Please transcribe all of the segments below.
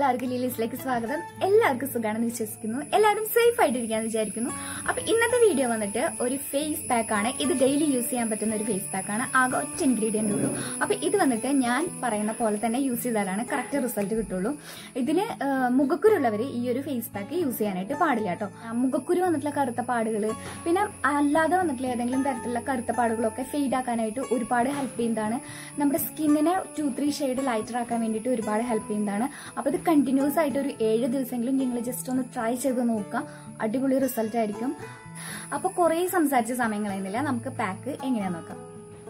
എല്ലാവർക്കും ലീലീസിലേക്ക് സ്വാഗതം എല്ലാവർക്കും സുഖമാണെന്ന് വിശ്വസിക്കുന്നു എല്ലാവരും സേഫ് ആയിട്ടിരിക്കാന്ന് വിചാരിക്കുന്നു അപ്പൊ ഇന്നത്തെ വീഡിയോ വന്നിട്ട് ഒരു ഫേസ് പാക്ക് ആണ് ഇത് ഡെയിലി യൂസ് ചെയ്യാൻ പറ്റുന്ന ഒരു ഫേസ് പാക്ക് ആണ് ആകെ ഒറ്റ ഇൻഗ്രീഡിയന്റ് ഉള്ളൂ അപ്പൊ ഇത് വന്നിട്ട് ഞാൻ പറയുന്ന പോലെ തന്നെ യൂസ് ചെയ്താലാണ് കറക്റ്റ് റിസൾട്ട് കിട്ടുള്ളൂ ഇതിന് ആ, മുഖക്കുരുള്ളവർ ഈ ഒരു ഫേസ് പാക്ക് യൂസ് ചെയ്യാനായിട്ട് പാടില്ല കേട്ടോ ആ, മുഖക്കുരു വന്നിട്ടുള്ള കറുത്ത പാടുകൾ പിന്നെ അല്ലാതെ വന്നിട്ടുള്ള ഏതെങ്കിലും തരത്തിലുള്ള കറുത്ത പാടുകളൊക്കെ ഫെയ്ഡ് ആക്കാനായിട്ട് ഒരുപാട് ഹെൽപ്പ് ചെയ്യുന്നതാണ് നമ്മുടെ സ്കിന്നിനെ ടു ത്രീ ഷെയ്ഡ് ലൈറ്റർ ആക്കാൻ വേണ്ടിയിട്ട് ഒരുപാട് ഹെൽപ്പ് ചെയ്യുന്നതാണ് അപ്പോൾ ഇത് കണ്ടിന്യൂസ് ആയിട്ട് ഒരു ഏഴ് ദിവസമെങ്കിലും നിങ്ങൾ ജസ്റ്റ് ഒന്ന് ട്രൈ ചെയ്ത് നോക്കുക അടിപൊളി റിസൾട്ട് ആയിരിക്കും അപ്പോൾ കുറേ സംസാരിച്ച സമയം കളയുന്നില്ല നമുക്ക് പാക്ക് എങ്ങനെയാന്ന് നോക്കാം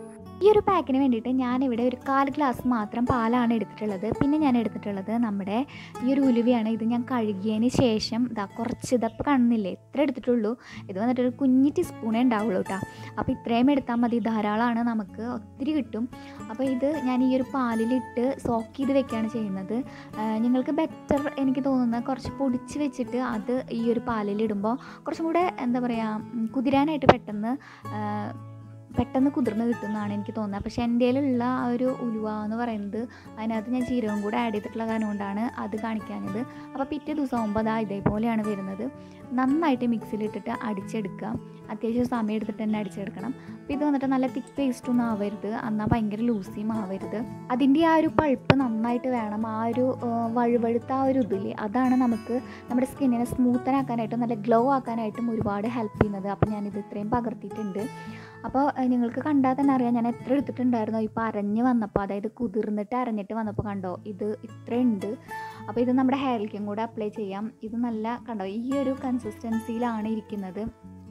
ഈ ഒരു പാക്കിന് വേണ്ടിയിട്ട് ഞാനിവിടെ ഒരു കാൽ ഗ്ലാസ് മാത്രം പാലാണ് എടുത്തിട്ടുള്ളത് പിന്നെ ഞാൻ എടുത്തിട്ടുള്ളത് നമ്മുടെ ഈ ഒരു ഉലുവയാണ് ഇത് ഞാൻ കഴുകിയതിന് ശേഷം ഇതാ കുറച്ച് ഇതപ്പോൾ കാണുന്നില്ലേ ഇത്ര എടുത്തിട്ടുള്ളൂ ഇത് വന്നിട്ട് ഒരു കുഞ്ഞി ടീസ്പൂണേ ഉണ്ടാവുള്ളൂ കേട്ടോ അപ്പോൾ ഇത്രയും എടുത്താൽ മതി ധാരാളമാണ് നമുക്ക് ഒത്തിരി കിട്ടും അപ്പോൾ ഇത് ഞാൻ ഈ ഒരു പാലിലിട്ട് സോക്ക് ചെയ്ത് വെക്കുകയാണ് ചെയ്യുന്നത് ആ, നിങ്ങൾക്ക് ബെറ്റർ എനിക്ക് തോന്നുന്നത് കുറച്ച് പൊടിച്ച് വെച്ചിട്ട് അത് ഈ ഒരു പാലിലിടുമ്പോൾ കുറച്ചും കൂടെ എന്താ പറയുക ഉം, കുതിരാനായിട്ട് പെട്ടെന്ന് ആ, പെട്ടെന്ന് കുതിർന്ന് കിട്ടുന്നതാണ് എനിക്ക് തോന്നുന്നത് പക്ഷേ എൻ്റെ കയ്യിലുള്ള ആ ഒരു ഉലുവ എന്ന് പറയുന്നത് അതിനകത്ത് ഞാൻ ജീരകം കൂടെ ആഡ് ചെയ്തിട്ടുള്ള കാരണം കൊണ്ടാണ് അത് കാണിക്കാഞ്ഞത് അപ്പോൾ പിറ്റേ ദിവസം ആകുമ്പോൾ അതാ ഇതേപോലെയാണ് വരുന്നത് നന്നായിട്ട് മിക്സിയിലിട്ടിട്ട് അടിച്ചെടുക്കുക അത്യാവശ്യം സമയം എടുത്തിട്ട് തന്നെ അടിച്ചെടുക്കണം അപ്പോൾ ഇത് വന്നിട്ട് നല്ല തിക്ക് പേസ്റ്റൊന്നും ആവരുത് എന്നാൽ ഭയങ്കര ലൂസിയും ആവരുത് അതിൻ്റെ ആ ഒരു പൾപ്പ് നന്നായിട്ട് വേണം ആ ഒരു ആ, വഴുവഴുത്ത ആ ഒരു ഇതില്ലേ അതാണ് നമുക്ക് നമ്മുടെ സ്കിന്നിനെ സ്മൂത്തനാക്കാനായിട്ടും നല്ല ഗ്ലോ ആക്കാനായിട്ടും ഒരുപാട് ഹെൽപ്പ് ചെയ്യുന്നത് അപ്പോൾ ഞാനിത് ഇത്രയും പകർത്തിയിട്ടുണ്ട് അപ്പോൾ ഏഹ്, നിങ്ങൾക്ക് കണ്ടാൽ തന്നെ അറിയാം ഞാൻ എത്ര എടുത്തിട്ടുണ്ടായിരുന്നോ ഇപ്പോൾ അരഞ്ഞ് വന്നപ്പോൾ അതായത് കുതിർന്നിട്ട് അരഞ്ഞിട്ട് വന്നപ്പോൾ കണ്ടോ ഇത് ഇത്രയുണ്ട് അപ്പോൾ ഇത് നമ്മുടെ ഹെയറിലേക്കും കൂടെ അപ്ലൈ ചെയ്യാം ഇത് നല്ല കണ്ടോ ഈ ഒരു കൺസിസ്റ്റൻസിയിലാണ് ഇരിക്കുന്നത്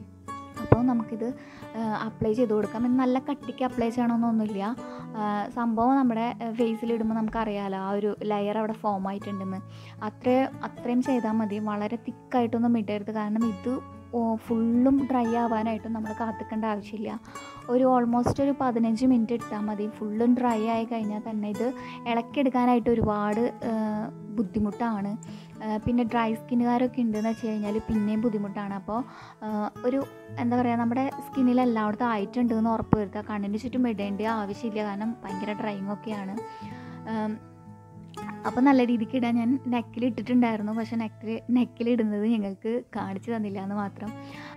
അപ്പോൾ നമുക്കിത് അപ്ലൈ ചെയ്ത് കൊടുക്കാം ഇത് നല്ല കട്ടിക്ക് അപ്ലൈ ചെയ്യണമെന്നൊന്നുമില്ല ആ, സംഭവം നമ്മുടെ ഫേസിലിടുമ്പോൾ നമുക്കറിയാമല്ലോ ആ ഒരു ലെയർ അവിടെ ഫോം ആയിട്ടുണ്ടെന്ന് അത്ര അത്രയും ചെയ്താൽ മതി വളരെ തിക്കായിട്ടൊന്നും ഇടരുത് കാരണം ഇത് ഫുള്ളും ഡ്രൈ ആവാനായിട്ടും നമ്മൾ കാത്തിക്കേണ്ട ആവശ്യമില്ല ഒരു ഓൾമോസ്റ്റ് ഒരു പതിനഞ്ച് മിനിറ്റ് ഇട്ടാൽ മതി ഫുള്ളും ഡ്രൈ ആയി കഴിഞ്ഞാൽ തന്നെ ഇത് ഇളക്കിയെടുക്കാനായിട്ട് ഒരുപാട് ആ, ബുദ്ധിമുട്ടാണ് ആ, പിന്നെ ഡ്രൈ സ്കിന്നുകാരൊക്കെ ഉണ്ടെന്ന് വെച്ച് കഴിഞ്ഞാൽ പിന്നെയും ബുദ്ധിമുട്ടാണ് അപ്പോൾ ആ, ഒരു എന്താ പറയുക നമ്മുടെ സ്കിന്നിൽ എല്ലായിടത്തും ആയിട്ടുണ്ട് എന്ന് ഉറപ്പ് വരുത്തുക കണ്ണിന് ചുറ്റും ഇടേണ്ട ആവശ്യമില്ല കാരണം ഭയങ്കര ഡ്രൈങ് ഒക്കെയാണ് ആം, അപ്പോൾ നല്ല രീതിക്ക് ഇടാൻ ഞാൻ നെക്കിൽ ഇട്ടിട്ടുണ്ടായിരുന്നു പക്ഷെ നെക്കിൽ നെക്കിലിടുന്നത് ഞങ്ങൾക്ക് കാണിച്ചു തന്നില്ല എന്ന് മാത്രം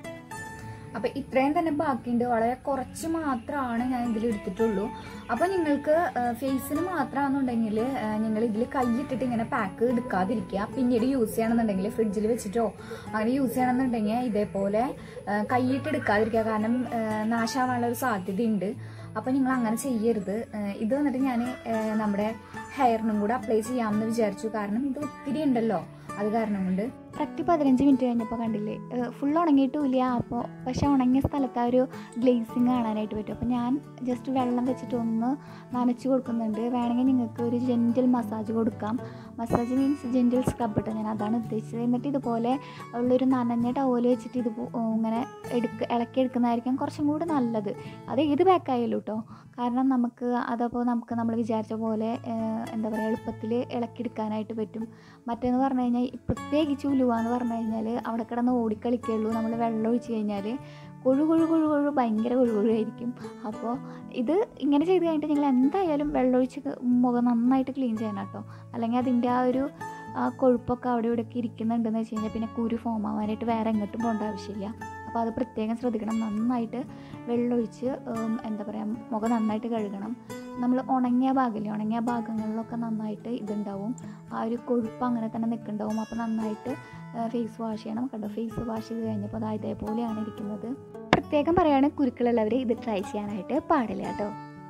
അപ്പോൾ ഇത്രയും തന്നെ ബാക്കിയുണ്ട് വളരെ കുറച്ച് മാത്രമാണ് ഞാൻ ഇതിൽ എടുത്തിട്ടുള്ളൂ അപ്പോൾ നിങ്ങൾക്ക് ഫേസിന് മാത്രമാണെന്നുണ്ടെങ്കിൽ നിങ്ങൾ ഇതിൽ കൈയിട്ടിട്ട് ഇങ്ങനെ പാക്ക് എടുക്കാതിരിക്കുക പിന്നീട് യൂസ് ചെയ്യണമെന്നുണ്ടെങ്കിൽ ഫ്രിഡ്ജിൽ വെച്ചിട്ടോ അങ്ങനെ യൂസ് ചെയ്യണമെന്നുണ്ടെങ്കിൽ ഇതേപോലെ ആ, കൈയിട്ട് എടുക്കാതിരിക്കുക കാരണം ആ, നാശാവാനുള്ള ഒരു സാധ്യതയുണ്ട് അപ്പോൾ നിങ്ങൾ അങ്ങനെ ചെയ്യരുത് ആ, ഇത് വന്നിട്ട് ഞാൻ നമ്മുടെ ഹെയറിനും കൂടെ അപ്ലൈ ചെയ്യാമെന്ന് വിചാരിച്ചു കാരണം ഇത് ഒത്തിരി ഉണ്ടല്ലോ അത് കാരണം കൊണ്ട് കറക്റ്റ് പതിനഞ്ച് മിനിറ്റ് കഴിഞ്ഞപ്പോൾ കണ്ടില്ലേ ഫുൾ ഉണങ്ങിയിട്ടുമില്ല അപ്പോൾ പക്ഷേ ഉണങ്ങിയ സ്ഥലത്ത് ആ ഒരു ഗ്ലേസിങ് കാണാനായിട്ട് പറ്റും അപ്പോൾ ഞാൻ ജസ്റ്റ് വെള്ളം വെച്ചിട്ട് ഒന്ന് നനച്ച് കൊടുക്കുന്നുണ്ട് വേണമെങ്കിൽ നിങ്ങൾക്ക് ഒരു ജെൻറ്റിൽ മസാജ് കൊടുക്കാം മസാജ് മീൻസ് ജെൻറ്റിൽ സ്ക്രബ് ഇട്ടോ ഞാൻ അതാണ് ഉദ്ദേശിച്ചത് എന്നിട്ട് ഇതുപോലെ ഉള്ളൊരു നനഞ്ഞ ടവൽ വെച്ചിട്ട് ഇത് പോ- ഇങ്ങനെ എടുക്ക ഇളക്കി എടുക്കുന്നതായിരിക്കും കുറച്ചും കൂടി നല്ലത് അത് ഏത് പാക്കായാലും കേട്ടോ കാരണം നമുക്ക് അതപ്പോൾ നമുക്ക് നമ്മൾ വിചാരിച്ച പോലെ ഏഹ്, എന്താ പറയുക എളുപ്പത്തിൽ ഇളക്കിയെടുക്കാനായിട്ട് പറ്റും മറ്റേന്ന് പറഞ്ഞു കഴിഞ്ഞാൽ പ്രത്യേകിച്ച് ഉലുവ എന്ന് പറഞ്ഞു കഴിഞ്ഞാൽ അവിടെ കിടന്ന് ഓടിക്കളിക്കുള്ളൂ നമ്മൾ വെള്ളം ഒഴിച്ച് കഴിഞ്ഞാൽ കൊഴു കൊഴു കൊഴു കൊഴു ഭയങ്കര കൊഴു കൊഴു ആയിരിക്കും അപ്പോൾ ഇത് ഇങ്ങനെ ചെയ്ത് കഴിഞ്ഞിട്ട് നിങ്ങൾ എന്തായാലും വെള്ളമൊഴിച്ച് മുഖം നന്നായിട്ട് ക്ലീൻ ചെയ്യണം കേട്ടോ അല്ലെങ്കിൽ അതിൻ്റെ ആ ഒരു ആ കൊഴുപ്പൊക്കെ അവിടെ ഇവിടെയൊക്കെ ഇരിക്കുന്നുണ്ടെന്ന് വെച്ച് കഴിഞ്ഞാൽ പിന്നെ കുരു ഫോം ആവാനായിട്ട് വേറെ എങ്ങോട്ടും പോകേണ്ട ആവശ്യമില്ല അപ്പോൾ അത് പ്രത്യേകം ശ്രദ്ധിക്കണം നന്നായിട്ട് വെള്ളമൊഴിച്ച് ഉം, എന്താ പറയുക മുഖം നന്നായിട്ട് കഴുകണം നമ്മൾ ഉണങ്ങിയ ഭാഗമില്ലേ ഉണങ്ങിയ ഭാഗങ്ങളിലൊക്കെ നന്നായിട്ട് ഇതുണ്ടാവും ആ ഒരു കൊഴുപ്പ് അങ്ങനെ തന്നെ നിൽക്കുന്നുണ്ടാവും അപ്പോൾ നന്നായിട്ട് ഫേസ് വാഷ് ചെയ്യണം കണ്ടോ ഫേസ് വാഷ് ചെയ്ത് കഴിഞ്ഞപ്പോൾ അത് ഇതേപോലെയാണ് ഇരിക്കുന്നത് പ്രത്യേകം പറയാണ് കുരുക്കളുള്ളവർ ഇത് ട്രൈ ചെയ്യാനായിട്ട് പാടില്ല കേട്ടോ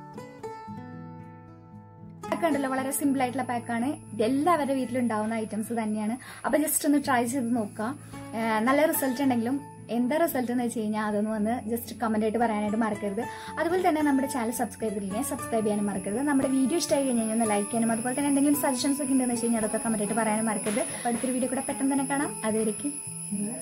പാക്ക് ഉണ്ടല്ലോ വളരെ സിമ്പിൾ ആയിട്ടുള്ള പാക്കാണ് എല്ലാവരുടെ വീട്ടിലുണ്ടാവുന്ന ഐറ്റംസ് തന്നെയാണ് അപ്പൊ ജസ്റ്റ് ഒന്ന് ട്രൈ ചെയ്ത് നോക്കുക ഏഹ് നല്ല റിസൾട്ട് ഉണ്ടെങ്കിലും എന്താ റിസൾട്ട് എന്ന് വെച്ച് കഴിഞ്ഞാൽ അതൊന്ന് വന്ന് ജസ്റ്റ് കമന്റ് ആയിട്ട് പറയാനായിട്ട് മറക്കരുത് അതുപോലെ തന്നെ നമ്മുടെ ചാനൽ സബ്സ്ക്രൈബ് ചെയ്തില്ലെങ്കിൽ സബ്സ്ക്രൈബ് ചെയ്യാനും മറക്കരുത് നമ്മുടെ വീഡിയോ ഇഷ്ടമായി കഴിഞ്ഞാൽ ഒന്ന് ലൈക്ക് ചെയ്യാനും അതുപോലെ തന്നെ എന്തെങ്കിലും സജഷൻസ് ഒക്കെ ഉണ്ടെന്ന് വെച്ച് കഴിഞ്ഞാൽ അതൊക്കെ കമന്റ് ആയിട്ട് പറയാനും മറക്കരുത് അപ്പൊ അടുത്തൊരു വീഡിയോ കൂടെ പെട്ടെന്ന് തന്നെ കാണാം അതുവരേക്കും